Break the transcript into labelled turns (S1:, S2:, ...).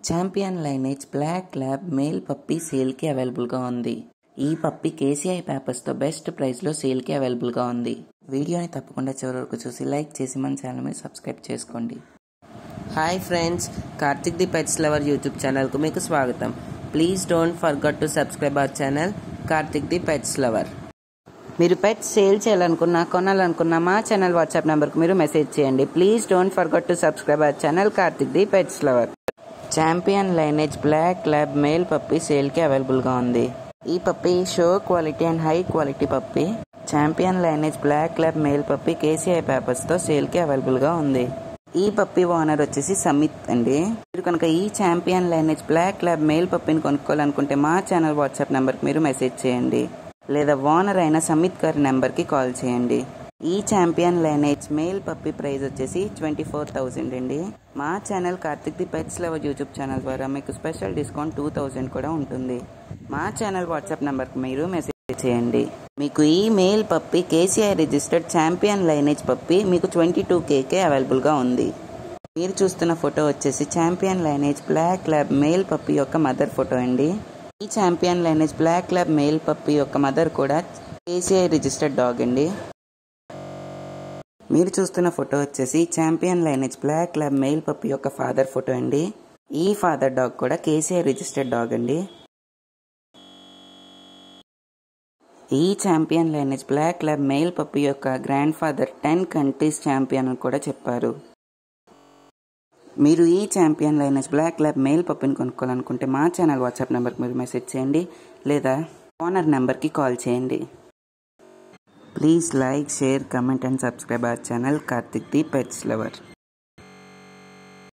S1: champion lineage black lab male puppy సేల్కి అవైలబుల్గా ఉంది ఈ పప్పి కేసీఐ పేపర్స్తో బెస్ట్ ప్రైస్లో సేల్కి అవైలబుల్గా ఉంది వీడియోని తప్పకుండా చివరి వరకు చూసి లైక్ చేసి మన ఛానల్ని సబ్స్క్రైబ్ చేసుకోండి
S2: hi friends Karthik the pets lover YouTube ఛానల్కు మీకు స్వాగతం please don't forget to subscribe our channel Karthik the pets lover
S1: మీరు పెట్స్ సేల్ చేయాలనుకున్నా కొనాలనుకున్నా మా ఛానల్ వాట్సాప్ నెంబర్కి మీరు మెసేజ్ చేయండి please don't forget to subscribe our channel Karthik the pets lover champion lineage black lab male puppy సేల్కి అవైలబుల్గా ఉంది ఈ puppy show quality and high quality puppy champion lineage black lab male puppy KCI పేపర్స్తో సేల్కి అవైలబుల్గా ఉంది ఈ పప్పీ ఓనర్ వచ్చేసి సమిత్ అండి మీరు కనుక ఈ champion lineage black lab male పప్పీని కొనుక్కోవాలనుకుంటే మా ఛానల్ వాట్సాప్ నెంబర్కి మీరు మెసేజ్ చేయండి లేదా ఓనర్ అయిన సమిత్ గారి నెంబర్కి కాల్ చేయండి ఈ champion lineage male puppy price వచ్చేసి ట్వంటీ ఫోర్ థౌజండ్ అండి మా channel Karthik the pets lover YouTube channel ద్వారా మీకు స్పెషల్ డిస్కౌంట్ టూ థౌజండ్ కూడా ఉంటుంది మా ఛానల్ వాట్సాప్ నెంబర్కి మీరు మెసేజ్ చేయండి మీకు ఈ male puppy KCI registered champion lineage puppy మీకు ట్వంటీ టూ కేకే అవైలబుల్గా ఉంది మీరు చూస్తున్న ఫోటో వచ్చేసి champion lineage black lab male puppy యొక్క మదర్ ఫోటో అండి ఈ champion lineage black lab male puppy యొక్క మదర్ కూడా కేసీఐ రిజిస్టర్డ్ డాగ్ అండి మీరు చూస్తున్న ఫోటో వచ్చేసి champion lineage black lab male puppy యొక్క ఫాదర్ ఫోటో అండి ఈ ఫాదర్ డాగ్ కూడా కేసీఐ రిజిస్టర్డ్ డాగ్ అండి ఈ champion lineage black lab male puppy యొక్క grandfather ten countries champion అని కూడా చెప్పారు మీరు ఈ champion lineage black lab male పప్పిని కొనుక్కోవాలనుకుంటే మా ఛానల్ వాట్సాప్ నెంబర్కి మీరు మెసేజ్ చేయండి లేదా ఓనర్ నెంబర్కి కాల్ చేయండి please like share comment and subscribe our channel Karthik the pets lover